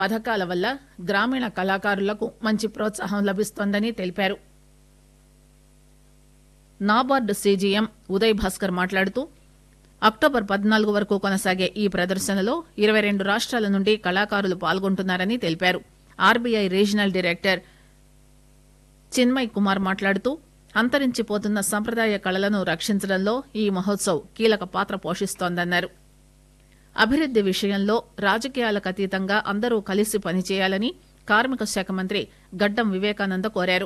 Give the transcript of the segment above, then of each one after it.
పథకాల వల్ల గ్రామీణ కళాకారులకు మంచి ప్రోత్సాహం లభిస్తోందని తెలిపారు నాబార్డు సీజీఎం ఉదయ్ భాస్కర్ మాట్లాడుతూ అక్టోబర్ పద్నాలుగు వరకు కొనసాగే ఈ ప్రదర్శనలో ఇరవై రెండు రాష్ట్రాల నుండి కళాకారులు పాల్గొంటున్నారని తెలిపారు RBI regional director Chinmay Kumar మాట్లాడుతూ అంతరించిపోతున్న సంప్రదాయ కళలను రక్షించడంలో ఈ మహోత్సవ్ కీలక పాత్ర పోషిస్తోందన్నారు అభివృద్ది విషయంలో రాజకీయాలకు అతీతంగా అందరూ కలిసి పనిచేయాలని కార్మిక శాఖ మంత్రి గడ్డం వివేకానంద కోరారు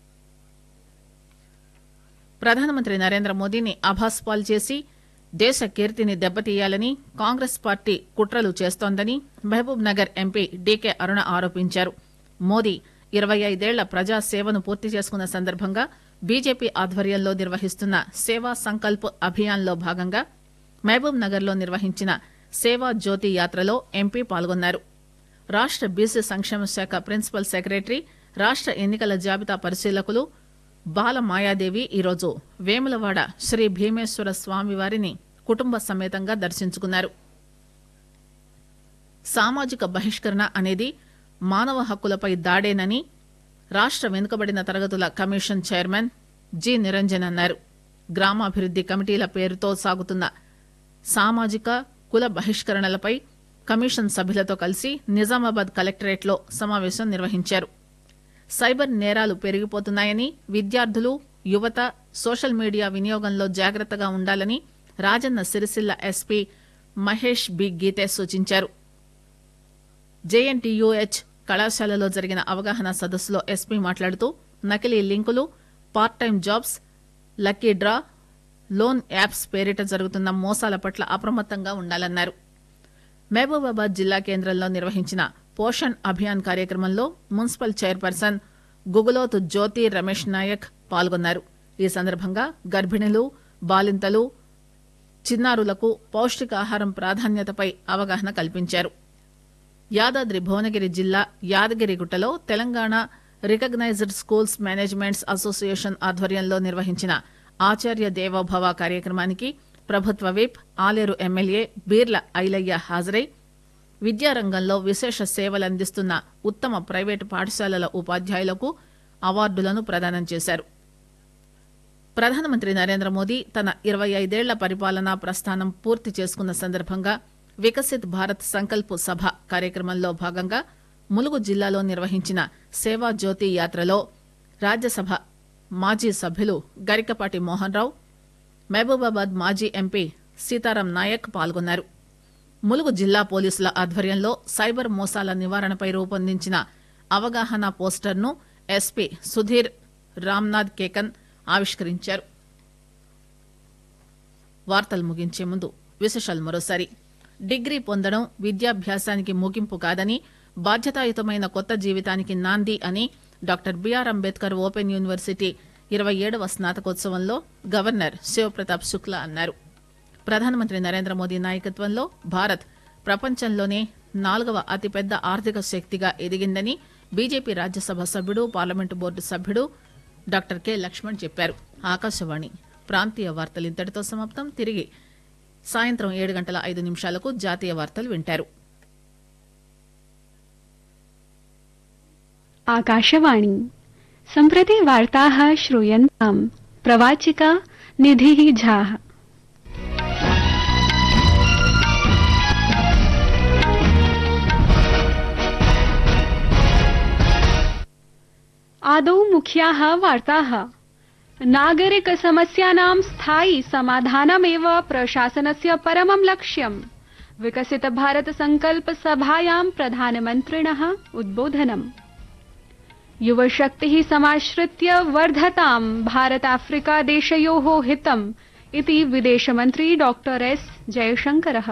ప్రధానమంత్రి నరేంద్ర మోదీని అభాస్పాల్ చేసి దేశ కీర్తిని దెబ్బతీయాలని కాంగ్రెస్ పార్టీ కుట్రలు చేస్తోందని Mahabubnagar MP DK Aruna ఆరోపించారు మోదీ ఇరవై ఐదేళ్ల ప్రజా సేవను పూర్తి చేసుకున్న సందర్భంగా బీజేపీ ఆధ్వర్యంలో నిర్వహిస్తున్న సేవా సంకల్ప్ అభియాన్లో భాగంగా మహబూబ్ నగర్లో నిర్వహించిన సేవా జ్యోతి యాత్రలో ఎంపీ పాల్గొన్నారు రాష్ట బీసీ సంక్షేమ శాఖ ప్రిన్సిపల్ సెక్రటరీ రాష్ట ఎన్నికల జాబితా పరిశీలకులు బాల మాయాదేవి ఈరోజు వేములవాడ శ్రీ భీమేశ్వర స్వామివారిని కుటుంబ సమేతంగా దర్శించుకున్నారు సామాజిక బహిష్కరణ అనేది మానవ హక్కులపై దాడేనని రాష్ట వెనుకబడిన తరగతుల కమిషన్ చైర్మన్ జి నిరంజన్ అన్నారు గ్రామాభివృద్ది కమిటీల పేరుతో సాగుతున్న సామాజిక కుల బహిష్కరణలపై కమిషన్ సభ్యులతో కలిసి నిజామాబాద్ కలెక్టరేట్లో సమావేశం నిర్వహించారు సైబర్ నేరాలు పెరిగిపోతున్నాయని విద్యార్థులు యువత సోషల్ మీడియా వినియోగంలో జాగ్రత్తగా ఉండాలని రాజన్న సిరిసిల్ల ఎస్పీ మహేష్ బి గీతే సూచించారు జేఎన్టీయూహెచ్ కళాశాలలో జరిగిన అవగాహన సదస్సులో ఎస్పీ మాట్లాడుతూ నకిలీ లింకులు part time jobs lucky draw loan apps పేరిట జరుగుతున్న మోసాల పట్ల అప్రమత్తంగా ఉండాలన్నారు మహబూబాబాద్ జిల్లా కేంద్రంలో నిర్వహించిన పోషణ్ అభియాన్ కార్యక్రమంలో మున్సిపల్ చైర్పర్సన్ గుగులోతు జ్యోతి రమేష్ నాయక్ పాల్గొన్నారు ఈ సందర్భంగా గర్భిణులు బాలింతలు చిన్నారులకు పౌష్టికాహారం ప్రాధాన్యతపై అవగాహన కల్పించారు యాదాద్రి భువనగిరి జిల్లా యాదగిరిగుట్టలో Telangana recognised schools managements association ఆధ్వర్యంలో నిర్వహించిన ఆచార్య దేవోభవ కార్యక్రమానికి ప్రభుత్వ విప్ ఆలేరు ఎమ్మెల్యే బీర్ల ఐలయ్య హాజరై విద్యారంగంలో విశేష సేవలందిస్తున్న ఉత్తమ ప్రైవేటు పాఠశాలల ఉపాధ్యాయులకు అవార్డులను ప్రదానం చేశారు ప్రధానమంత్రి నరేంద్ర మోదీ తన ఇరవై ఐదేళ్ల పరిపాలనా ప్రస్థానం పూర్తి చేసుకున్న సందర్భంగా వికసిత్ భారత్ సంకల్ప్ సభ కార్యక్రమంలో భాగంగా ములుగు జిల్లాలో నిర్వహించిన సేవా జ్యోతి యాత్రలో రాజ్యసభ మాజీ సభ్యులు గరికపాటి మోహన్ రావు మహబూబాబాద్ మాజీ ఎంపీ సీతారాం నాయక్ పాల్గొన్నారు ములుగు జిల్లా పోలీసుల ఆధ్వర్యంలో సైబర్ మోసాల నివారణపై రూపొందించిన అవగాహన పోస్టర్ను ఎస్పీ సుధీర్ రామ్నాథ్ కేకన్ ఆవిష్కరించారు వార్తలు ముగించే ముందు విశేషాలు మరోసారి డిగ్రీ పొందడం విద్యాభ్యాసానికి ముగింపు కాదని బాధ్యతాయుతమైన కొత్త జీవితానికి నాంది అని doctor BR Ambedkar open university ఇరవై ఏడవ స్నాతకోత్సవంలో గవర్నర్ శివప్రతాప్ శుక్లా అన్నారు ప్రధానమంత్రి నరేంద్ర మోదీ నాయకత్వంలో భారత్ ప్రపంచంలోనే నాలుగవ అతిపెద్ద ఆర్థిక శక్తిగా ఎదిగిందని BJP Rajya Sabha parliament board సభ్యుడు డాక్టర్ కె లక్ష్మణ్ చెప్పారు ఆకాశవాణి ప్రాంతీయ వార్తలు ఇంతటితో సమాప్తం తిరిగి సాయంత్రం ఏడు గంటల ఐదు నిమిషాలకు జాతీయ వార్తలు వింటారు आकाशवाणी सम्प्रति वार्ताः श्रूयन्ताम् प्रवाचिका निधिः झाः आदौ मुख्याः वार्ताः नागरिकसमस्यानां स्थायि समाधानमेव प्रशासनस्य परमं लक्ष्यम् विकसित भारत संकल्प सभायां प्रधानमन्त्रिणः उद्बोधनम् युवशक्तिः समाश्रित्य वर्धतां भारताफ्रिका देशयोः हितम् इति विदेशमन्त्री डॉक्टर एस् जयशङ्करः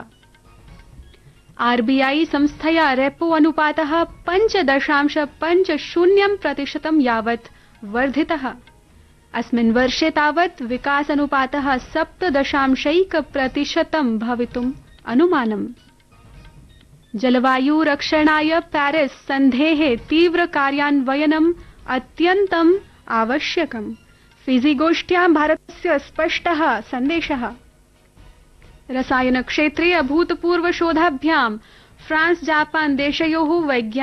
आरबीआई संस्थया रेपो अनुपातः पञ्च दशांश पञ्च शून्यं प्रतिशतं यावत् वर्धितः अस्मिन् वर्षे तावत् विकासनुपातः सप्त दशांशैक प्रतिशतं भवितुम् अनुमानम् जलवायु रक्षणाय पेरिस सन्धेः तीव्र कार्यान्वयनम् अत्यन्तम् आवश्यकम् फिजी गोष्ठ्यां भारतस्य स्पष्टः सन्देशः रसायन क्षेत्रे अभूतपूर्व शोधाभ्यां फ्रांस जापान देशयोः वैज्ञानिक